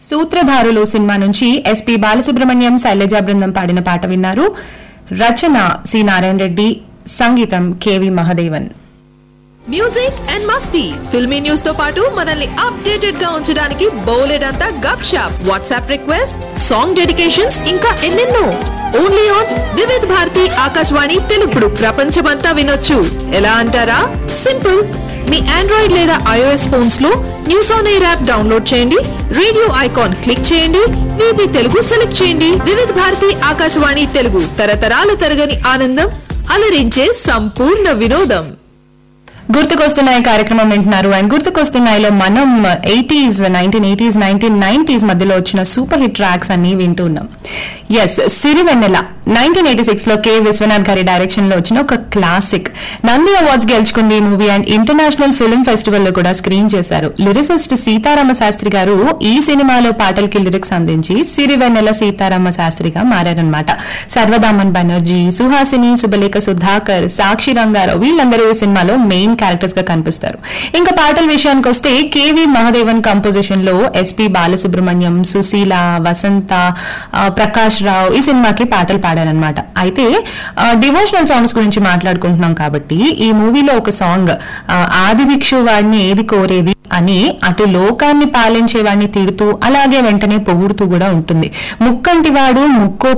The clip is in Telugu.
సూత్రధారులు సినిమా నుంచి ఎస్పి బాలసుబ్రహ్మణ్యం శైలజా బృందం పాడిన పాట విన్నారు రచన సి నారాయణ రెడ్డి సంగీతం కెవి మహదేవన్ మ్యూజిక్ అండ్ మస్తీ ఫిల్మీ న్యూస్ తో పాటు మనల్ని అప్డేటెడ్ గా ఉంచడానికి బౌలెడ్ అంతా గప్ షాప్ వాట్సాప్ రిక్వెస్ట్ సాంగ్ డెడికేషన్స్ ఇంకా ఎన్నెన్నో ఓన్లీ ఆన్ వివిధ్ భారతి ఆకాశవాణి తెలుగుడు ప్రపంచమంతా వినొచ్చు ఎలా అంటారా సింపుల్ మీ ఆండ్రాయిడ్ లేదా ఐఓఎస్ ఫోన్స్ లో news on air app download చేయండి రేడియో ఐకాన్ క్లిక్ చేయండి వీబీ తెలుగు సెలెక్ట్ చేయండి వివిధ్ భారతి ఆకాశవాణి తెలుగు తరతరాల తరగని ఆనందం అలరించే సంపూర్ణ వినోదం గుర్తుకొస్తున్నాయి కార్యక్రమం వింటున్నారు అండ్ గుర్తుకొస్తున్నాయిలో మనం eighties nineteen eighties nineteen nineties మధ్యలో వచ్చిన సూపర్ హిట్ ట్రాక్స్ అన్ని వింటూ ఉన్నాం yes Sirivennela nineteen eighty six లో కె విశ్వనాథ్ గారి డైరెక్షన్ లో వచ్చిన ఒక క్లాసిక్ నంది అవార్డ్స్ గెలుచుకుంది ఈ movie and international film festival లో కూడా స్క్రీన్ చేశారు లిరిసిస్ట్ సీతారామ శాస్త్రి గారు ఈ సినిమాలో పాటలకి లిరిక్స్ అందించి సిరివెన్నెల సీతారామ శాస్త్రిగా మారారనమాట సర్వదామన్ బెనర్జీ సుహాసిని సుబలేఖ సుధాకర్ సాక్షి రంగారావు వీళ్ళందరూ ఈ సినిమాలో మెయిన్ క్యారెక్టర్స్ గా కనిపిస్తారు ఇంకా పాటల విషయానికి వస్తే కేవి మహదేవన్ కంపోజిషన్ లో ఎస్పి బాలసుబ్రహ్మణ్యం సుశీల వసంత ఆ, ప్రకాష్ రావు ఈ సినిమాకి పాటలు పాడారనమాట అయితే డివోషనల్ సాంగ్స్ గురించి మాట్లాడుకుంటున్నాం కాబట్టి ఈ మూవీలో ఒక సాంగ్ ఆది భిక్షు వాడిని ఏది కోరేది అని అటు లోకాన్ని పాలించే వాడిని తిడుతూ అలాగే వెంటనే పొగుడుతూ కూడా ఉంటుంది ముక్కంటి వాడు ముక్కో